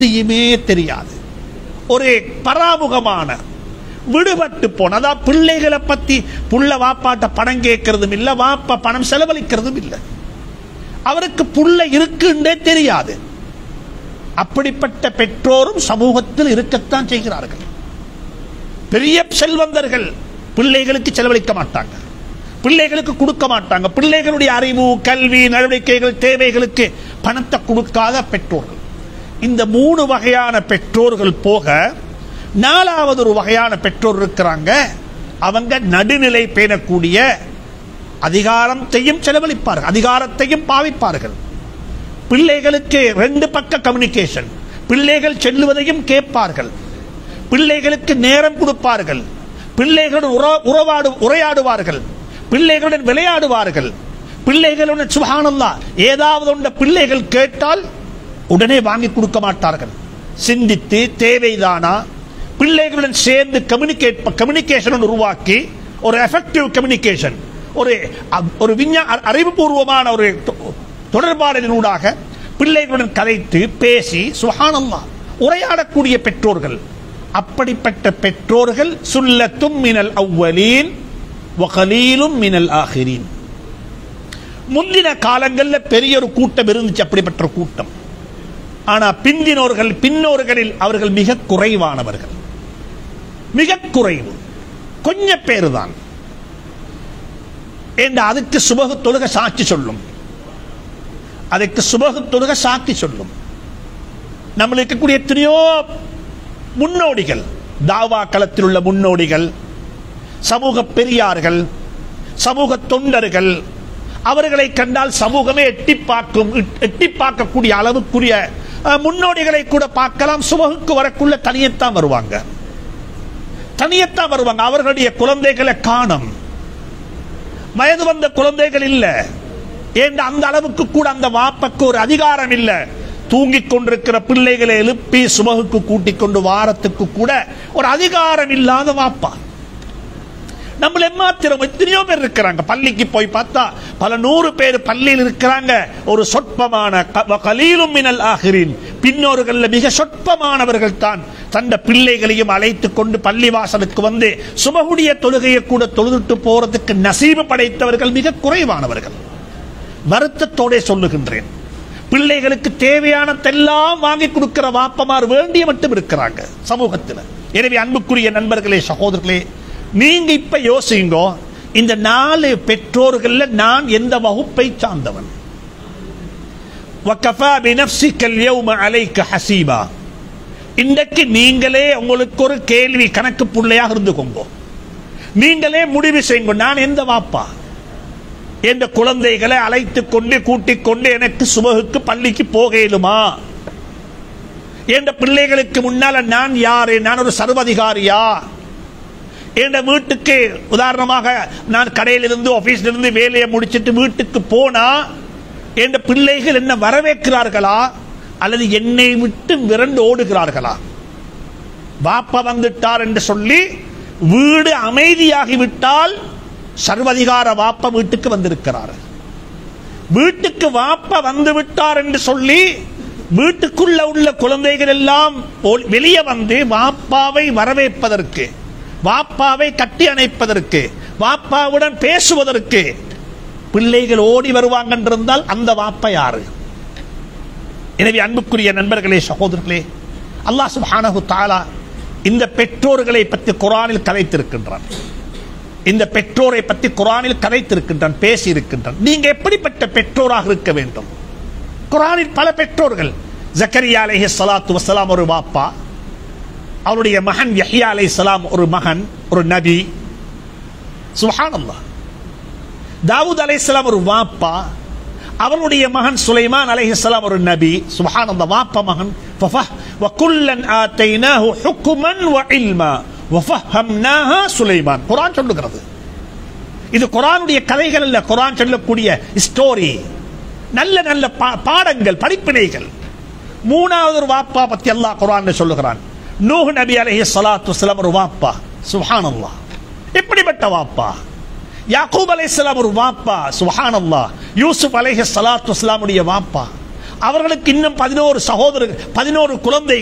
எதையுமே தெரியாது ஒரு பராமுகமான விடுபட்டு போன அதாவது பிள்ளைகளை பத்தி புள்ள வாப்பாட்ட பணம் கேட்கறதும் இல்ல வாப்பா பணம் செலவழிக்கிறதும் இல்லை அவருக்கு புள்ள இருக்குன்னே தெரியாது அப்படிப்பட்ட பெற்றோரும் சமூகத்தில் இருக்கத்தான் செய்கிறார்கள் பெரிய செல்வந்தர்கள் பிள்ளைகளுக்கு செலவழிக்க மாட்டாங்க பிள்ளைகளுக்கு கொடுக்க மாட்டாங்க பிள்ளைகளுடைய அறிவு கல்வி நடவடிக்கைகள் தேவைகளுக்கு பணத்தை கொடுக்காத பெற்றோர்கள் இந்த மூணு வகையான பெற்றோர்கள் போக நாலாவது ஒரு வகையான பெற்றோர் இருக்கிறாங்க அவங்க நடுநிலை பேணக்கூடிய அதிகாரத்தையும் செலவழிப்பார்கள் அதிகாரத்தையும் பாவிப்பார்கள் பிள்ளைகளுக்கு ரெண்டு பக்க கம்யூனிகேஷன் பிள்ளைகள் செல்லுவதையும் கேட்பார்கள் பிள்ளைகளுக்கு நேரம் கொடுப்பார்கள் பிள்ளைகளுடன் உற- உறவாடு உரையாடுவார்கள் பிள்ளைகளுடன் விளையாடுவார்கள் பிள்ளைகளுடன் சுபானல்லா ஏதாவது ஒன்ற பிள்ளைகள் கேட்டால் உடனே வாங்கி கொடுக்க மாட்டார்கள் சிந்தித்து தேவைதானா பிள்ளைகளுடன் சேர்ந்து கம்யூனிகேட் கம்யூனிகேஷன் உருவாக்கி ஒரு எஃபெக்டிவ் கம்யூனிகேஷன் ஒரு அ- ஒரு விஞ்ஞா அ- அறிவுபூர்வமான ஒரு தொ- தொடர்பாடலினூடாக பிள்ளைகளுடன் கதைத்து பேசி சுஹானல்லா உரையாடக்கூடிய பெற்றோர்கள் அப்படிப்பட்ட பெற்றோர்கள் சுல்லத்தும் மினல் அவ்வலீன் வகலீலும் மினல் ஆகிரீன் முந்தின காலங்கள்ல பெரிய ஒரு கூட்டம் இருந்துச்சு அப்படிப்பட்ட ஒரு கூட்டம் ஆனா பிந்தினோர்கள் பின்னோர்களில் அவர்கள் மிக குறைவானவர்கள் மிக குறைவு கொஞ்ச பேர் தான் என்று அதுக்கு சுபகு தொழுக சாட்சி சொல்லும் அதுக்கு சுபகு தொழுக சாட்சி சொல்லும் நம்ம இருக்கக்கூடிய எத்தனையோ முன்னோடிகள் தாவா களத்தில் உள்ள முன்னோடிகள் சமூக பெரியார்கள் சமூக தொண்டர்கள் அவர்களை கண்டால் சமூகமே எட்டி பார்க்கும் எட்டி பார்க்கக்கூடிய அளவுக்குரிய அஹ், முன்னோடிகளை கூட பார்க்கலாம் சுபகுக்கு வரக்குள்ள தனியத்தான் வருவாங்க தனியத்தான் வருவாங்க அவர்களுடைய குழந்தைகளை காணும் வயது வந்த குழந்தைகள் இல்ல ஏன் அந்த அளவுக்கு கூட அந்த வாப்பக்கு ஒரு அதிகாரம் இல்ல தூங்கிக் கொண்டிருக்கிற பிள்ளைகளை எழுப்பி சுமகுக்கு கூட்டிக் கொண்டு வாரத்துக்கு கூட ஒரு அதிகாரம் இல்லாத வாப்பா நம்மள எம்மாத்திரம் எத்தனையோ பேர் இருக்கிறாங்க பள்ளிக்கு போய் பார்த்தா பல நூறு பேர் பள்ளியில் இருக்கிறாங்க ஒரு சொற்பமான க- கலீலும் மினல் ஆகிறீன் பின்னோர்கள்ல மிக சொற்பமானவர்கள் தான் தந்த பிள்ளைகளையும் அழைத்து கொண்டு பள்ளி வாசலுக்கு வந்து சுபகுடைய தொழுகையை கூட தொழுதுட்டு போறதுக்கு நசீபு படைத்தவர்கள் மிக குறைவானவர்கள் வருத்தத்தோட சொல்லுகின்றேன் பிள்ளைகளுக்கு தேவையானதெல்லாம் வாங்கி கொடுக்கிற வாப்பமார் வேண்டிய மட்டும் இருக்கிறாங்க சமூகத்தில் எனவே அன்புக்குரிய நண்பர்களே சகோதரர்களே நீங்க இப்ப யோசிங்க இந்த நாலு பெற்றோர்கள்ல நான் எந்த வகுப்பை சார்ந்தவன் وَكَفَى بِنَفْسِكَ الْيَوْمَ عَلَيْكَ حَسِيبًا இன்றைக்கு நீங்களே உங்களுக்கு ஒரு கேள்வி கணக்கு புள்ளையாக இருந்துக்கோங்க நீங்களே முடிவு செய்யுங்க நான் எந்த வாப்பா என்ற குழந்தைகளை அழைத்துக் கொண்டு கூட்டிக் கொண்டு எனக்கு சுபகுக்கு பள்ளிக்கு போக இயலுமா என்ற பிள்ளைகளுக்கு முன்னால நான் யாரு நான் ஒரு சர்வதிகாரியா என்ற வீட்டுக்கு உதாரணமாக நான் கடையிலிருந்து ஆபீஸ்ல இருந்து வேலையை முடிச்சிட்டு வீட்டுக்கு போனா என்ற பிள்ளைகள் என்ன வரவேற்கிறார்களா அல்லது என்னை விட்டு விரண்டு ஓடுகிறார்களா வாப்பா வந்துட்டார் என்று சொல்லி வீடு அமைதியாகி விட்டால் சர்வதிகார வாப்பா வீட்டுக்கு வந்திருக்கிறார் வீட்டுக்கு வாப்பா வந்து விட்டார் என்று சொல்லி வீட்டுக்குள்ள உள்ள குழந்தைகள் எல்லாம் ஓ- வெளியே வந்து வாப்பாவை வரவேற்பதற்கு வாப்பாவை கட்டி அணைப்பதற்கு வாப்பாவுடன் பேசுவதற்கு பிள்ளைகள் ஓடி வருவாங்க என்றிருந்தால் அந்த வாப்பா யாரு எனவே அன்புக்குரிய நண்பர்களே சகோதரர்களே அல்லாஹ் சுப்ஹானஹு தஆலா இந்த பெற்றோர்களை பற்றி குர்ஆனில் கதைத்திருக்கின்றான் இந்த பெற்றோரை பற்றி குர்ஆனில் கதைத்திருக்கின்றான் பேசி இருக்கின்றான் நீங்க எப்படிப்பட்ட பெற்றோராக இருக்க வேண்டும் குர்ஆனில் பல பெற்றோர்கள் ஜக்கரியா அலைஹி ஸலாத்து வஸலாம் ஒரு வாப்பா அவருடைய மகன் யஹ்யா அலைஹிஸ்ஸலாம் ஒரு மகன் ஒரு நபி சுப்ஹானல்லாஹ் தாவூத் அலைஹிஸ்ஸலாம் ஒரு வாப்பா அவருடைய மகன் சுலைமான் அலைஹிஸ்ஸலாம் ஒரு நபி சுப்ஹானல்லாஹ் வாப்பா மகன் ஃபஃபஹ் வகுல்லன் ஆதைனாஹு ஹுக்மன் வ இல்மா வஃபஹம்னாஹா சுலைமான் குர்ஆன் சொல்லுகிறது இது குர்ஆனுடைய கதைகள் அல்ல குர்ஆன் சொல்லக்கூடிய ஸ்டோரி நல்ல நல்ல பா- பாடங்கள் படிப்பினைகள் மூணாவது ஒரு வாப்பா பத்தி அல்லாஹ் குர்ஆன்ல சொல்லுகிறான் நூஹ் நபி அலைஹி ஸலாத்து வஸலாம் ஒரு வாப்பா சுப்ஹானல்லாஹ் எப்படிப்பட்ட வாப்பா யாக்கூப் அலைஹிஸ்ஸலாம் ஒரு வாப்பா சுப்ஹானல்லாஹ் யூசுப் அலைஹி ஸலாத்து வஸலாமுடைய வாப்பா அவர்களுக்கு இன்னும் பதினோரு சகோதரர் பதினோரு குழந்தை